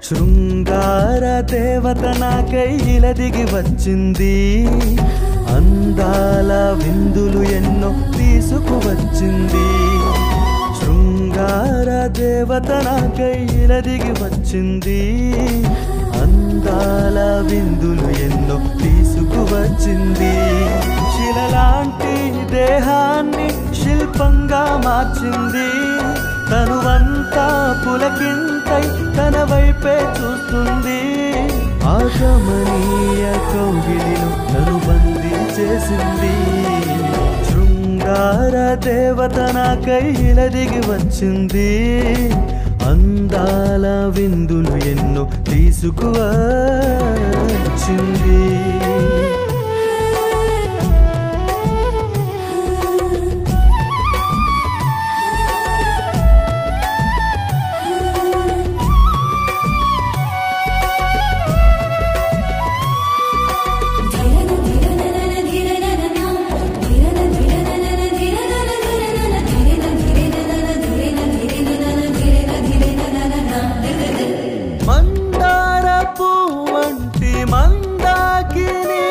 శృంగార దేవత నాకై ఇలా దిగి వచ్చింది అందాల విందులు ఎన్నో తీసుకువచ్చింది శృంగార దేవత నాకై ఇలా దిగి వచ్చింది అందాల విందులు ఎన్నో తీసుకువచ్చింది శిలలాంటి దేహాన్ని శిల్పంగా మార్చింది తనువంతా పులకింతై తన వైపే చూస్తుంది ఆగమనీయ కౌగిలిలో తను బందీ చేసింది శృంగార దేవత నాకై ఇలా దిగి వచ్చింది అందాల విందులు ఎన్నో తీసుకువచ్చింది మందార పువ్వంటి మందాకిని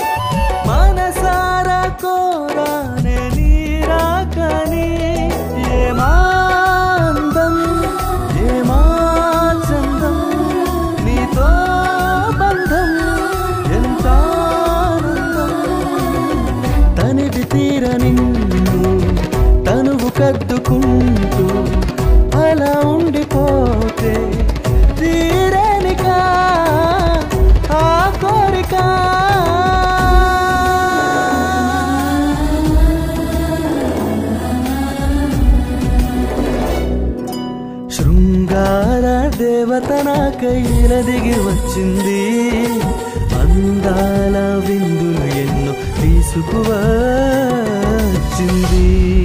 మనసార కోరానే నీరాకని ఏమాందం ఏమా చందం నీతో బంధం ఎంత ఆనందం తనివి తీర నిన్ను తనువు కద్దుకుంటూ అలా ఉండిపోతే తీరనికా ఆ కోరిక శృంగార దేవత నా కైల దిగి వచ్చింది అందాల విందులు ఎన్నో తీసుకువచ్చింది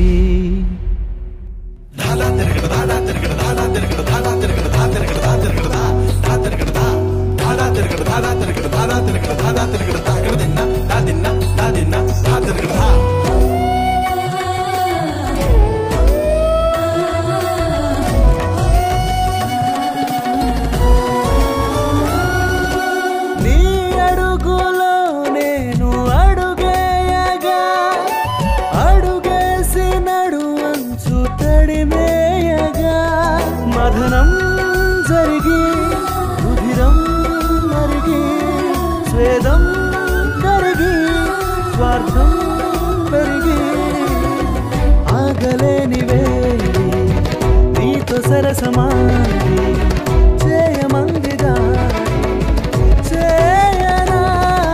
నీ అడుగులో నేను అడుగేయగా అడుగేసి నడువంచు తడిమేయగా మదనం జరిగి రుధిరం మరిగి స్వేదం కరిగి స్వార్థం పెరిగి ఆగలేని వేడి నీతో సరసమాడి చేయమంది దాడి చేయనా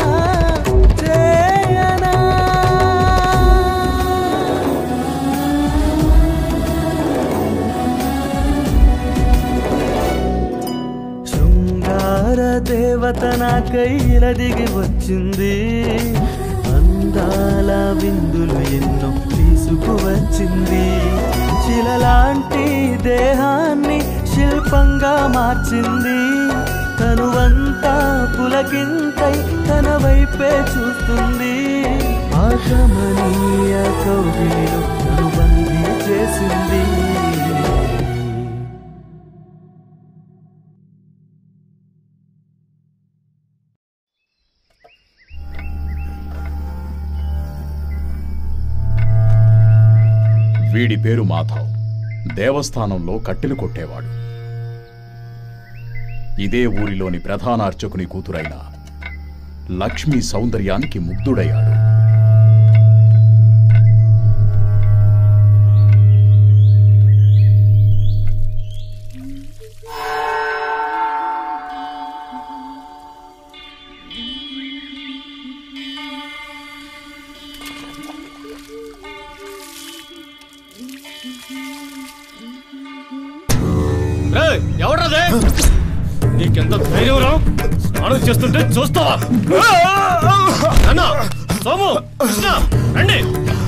చేయనా శృంగార దేవత నా కైల దిగి వచ్చింది అందాల విందులు ఎన్నో తీసుకువచ్చింది శిలలాంటి దేహాన్ని శిల్పంగా మార్చింది తనువంతా పులకింతై తన వైపే చూస్తుంది ఆగమనీయ కౌగిలిలో తను బందీ చేసింది వీడి పేరు మాధవ్ దేవస్థానంలో కట్టెలు కొట్టేవాడు ఇదే ఊరిలోని ప్రధాన అర్చకుని కూతురైన లక్ష్మి సౌందర్యానికి ముగ్ధుడయ్యాడు ఎవడ్రాదే నీకెంత ధైర్యం రా స్నానం చేస్తుంటే చూస్తావా అన్న సోము కృష్ణ రండి